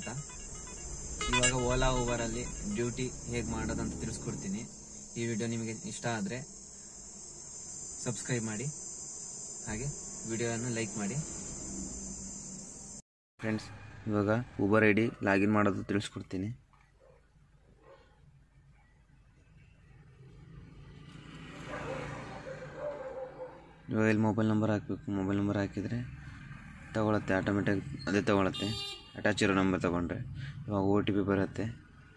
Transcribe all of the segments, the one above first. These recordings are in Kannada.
ಅಂತ ಇವಾಗ ಓಲಾ ಊಬರಲ್ಲಿ ಡ್ಯೂಟಿ ಹೇಗೆ ಮಾಡೋದಂತ ತಿಳಿಸ್ಕೊಡ್ತೀನಿ ಈ ವಿಡಿಯೋ ನಿಮಗೆ ಇಷ್ಟ ಆದರೆ ಸಬ್ಸ್ಕ್ರೈಬ್ ಮಾಡಿ ಹಾಗೆ ವಿಡಿಯೋವನ್ನು ಲೈಕ್ ಮಾಡಿ ಫ್ರೆಂಡ್ಸ್ ಇವಾಗ ಊಬರ್ ಐ ಡಿ ಲಾಗಿನ್ ಮಾಡೋದು ತಿಳಿಸ್ಕೊಡ್ತೀನಿ ಇವಾಗ ಇಲ್ಲಿ ಮೊಬೈಲ್ ನಂಬರ್ ಹಾಕಬೇಕು ಮೊಬೈಲ್ ನಂಬರ್ ಹಾಕಿದರೆ ತಗೊಳತ್ತೆ ಆಟೋಮೆಟಿಕ್ ಅದೇ ತಗೊಳತ್ತೆ ಅಟ್ಯಾಚ್ ಇರೋ ನಂಬರ್ ತಗೊಂಡ್ರೆ ಇವಾಗ ಓ ಟಿ ಪಿ ಬರುತ್ತೆ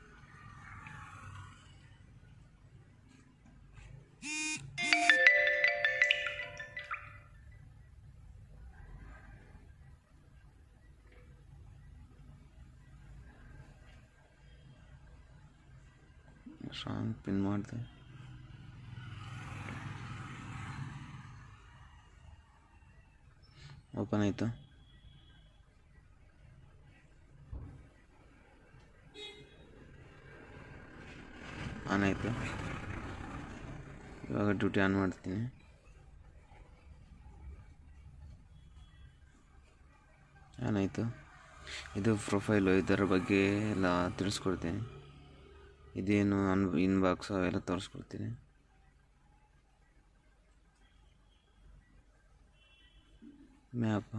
ಸಾಂಗ್ ಪಿನ್ ಮಾಡಿದೆ ಓಪನ್ ಆಯಿತು ಆನ್ ಆಯಿತು ಇವಾಗ ಡ್ಯೂಟಿ ಆನ್ ಮಾಡ್ತೀನಿ ಆನ್ ಆಯಿತು ಇದು ಪ್ರೊಫೈಲು ಇದರ ಬಗ್ಗೆ ಎಲ್ಲ ತಿಳಿಸ್ಕೊಡ್ತೀನಿ ಇದೇನು ಅನ್ ಇನ್ಬಾಕ್ಸ್ ಅವೆಲ್ಲ ತೋರಿಸ್ಕೊಡ್ತೀನಿ ಮ್ಯಾಪ್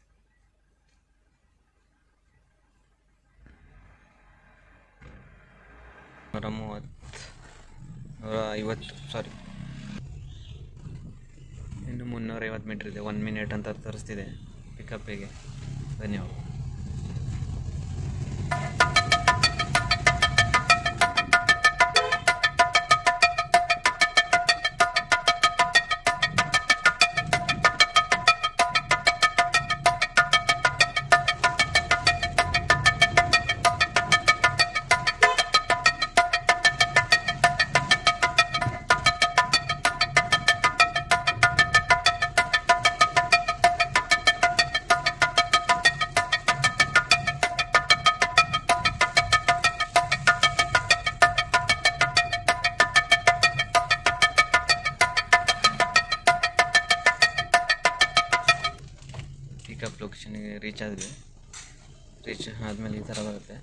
ನೂರ ಮೂವತ್ತು ನೂರ ಐವತ್ತು ಸಾರಿ ಇನ್ನು ಮುನ್ನೂರ ಐವತ್ತು ಮೀಟ್ರ್ ಇದೆ ಒನ್ ಮಿನಿಟ್ ಅಂತ ತೋರಿಸ್ತಿದೆ ಪಿಕಪ್ಪಿಗೆ ಧನ್ಯವಾದ ಪಿಕಪ್ ಲೊಕೇಶನ್ಗೆ ರೀಚ್ ಆದ್ವಿ ರೀಚ್ ಆದಮೇಲೆ ಈ ಥರ ಬರುತ್ತೆ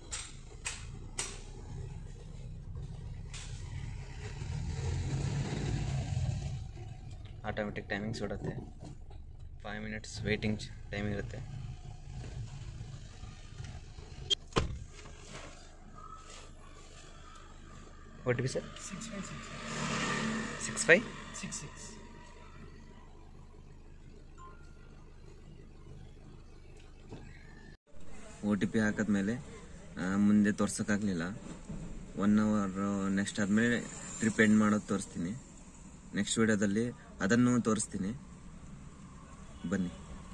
ಆಟೋಮೆಟಿಕ್ ಟೈಮಿಂಗ್ಸ್ ಬಿಡುತ್ತೆ ಫೈವ್ ಮಿನಿಟ್ಸ್ ವೇಟಿಂಗ್ ಟೈಮ್ ಇರುತ್ತೆ O T P sir six five O T P ಹಾಕಿದ್ಮೇಲೆ ಆ, ಮುಂದೆ ತೋರ್ಸೋಕ್ಕಾಗಲಿಲ್ಲ ಒನ್ ಅವರ್ ನೆಕ್ಸ್ಟ್ ಆದಮೇಲೆ ಟ್ರಿಪ್ ಎಂಡ್ ಮಾಡೋದು ತೋರಿಸ್ತೀನಿ ನೆಕ್ಸ್ಟ್ ವಿಡಿಯೋದಲ್ಲಿ ಅದನ್ನು ತೋರಿಸ್ತೀನಿ ಬನ್ನಿ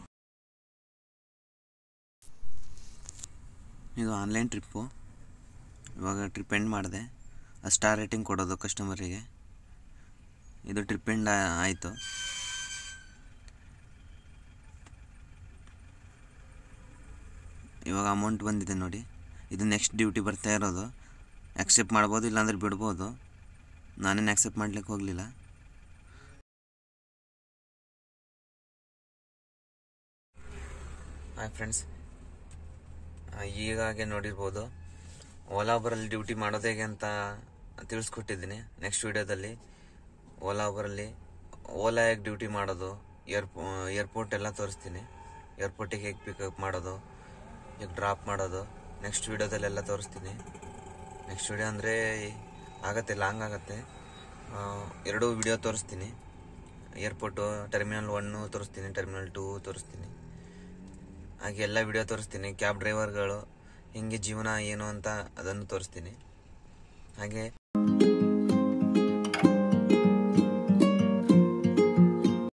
ಇದು ಆನ್ಲೈನ್ ಟ್ರಿಪ್ಪು ಇವಾಗ ಟ್ರಿಪ್ ಎಂಡ್ ಮಾಡಿದೆ ಸ್ಟಾರ್ ರೇಟಿಂಗ್ ಕೊಡೋದು ಕಸ್ಟಮರಿಗೆ ಇದು ಟ್ರಿಪ್ ಎಂಡ್ ಆಯಿತು ಇವಾಗ ಅಮೌಂಟ್ ಬಂದಿದೆ ನೋಡಿ ಇದು ನೆಕ್ಸ್ಟ್ ಡ್ಯೂಟಿ ಬರ್ತಾ ಇರೋದು ಆಕ್ಸೆಪ್ಟ್ ಮಾಡ್ಬೋದು ಇಲ್ಲಾಂದ್ರೆ ಬಿಡ್ಬೋದು ನಾನೇನು ಆಕ್ಸೆಪ್ಟ್ ಮಾಡ್ಲಿಕ್ಕೆ ಹೋಗಲಿಲ್ಲ ಹಾಯ್ ಫ್ರೆಂಡ್ಸ್ ಈಗಾಗೆ ನೋಡಿರ್ಬೋದು ಓಲಾ ಬರಲ್ಲಿ ಡ್ಯೂಟಿ ಮಾಡೋದು ಹೇಗೆ ಅಂತ ತಿಳಿಸ್ಕೊಟ್ಟಿದ್ದೀನಿ ನೆಕ್ಸ್ಟ್ ವಿಡಿಯೋದಲ್ಲಿ ಓಲಾ ಬರಲ್ಲಿ ಓಲಾ ಹೇಗೆ ಡ್ಯೂಟಿ ಮಾಡೋದು ಏರ್ ಏರ್ಪೋರ್ಟ್ ಎಲ್ಲ ತೋರಿಸ್ತೀನಿ ಏರ್ಪೋರ್ಟಿಗೆ ಹೇಗೆ ಪಿಕಪ್ ಮಾಡೋದು ಹೇಗೆ ಡ್ರಾಪ್ ಮಾಡೋದು ನೆಕ್ಸ್ಟ್ ವಿಡಿಯೋದಲ್ಲೆಲ್ಲ ತೋರಿಸ್ತೀನಿ ನೆಕ್ಸ್ಟ್ ವಿಡಿಯೋ ಅಂದರೆ ಆಗತ್ತೆ ಲಾಂಗ್ ಆಗತ್ತೆ ಆ, ಎರಡೂ ವಿಡಿಯೋ ತೋರಿಸ್ತೀನಿ ಏರ್ಪೋರ್ಟು ಟರ್ಮಿನಲ್ ಒನ್ನು ತೋರಿಸ್ತೀನಿ ಟರ್ಮಿನಲ್ ಟೂ ತೋರಿಸ್ತೀನಿ ಹಾಗೆ ಎಲ್ಲ ವಿಡಿಯೋ ತೋರಿಸ್ತೀನಿ ಕ್ಯಾಬ್ ಡ್ರೈವರ್ಗಳು ಹಿಂಗೆ ಜೀವನ ಏನು ಅಂತ ಅದನ್ನು ತೋರಿಸ್ತೀನಿ ಹಾಗೆ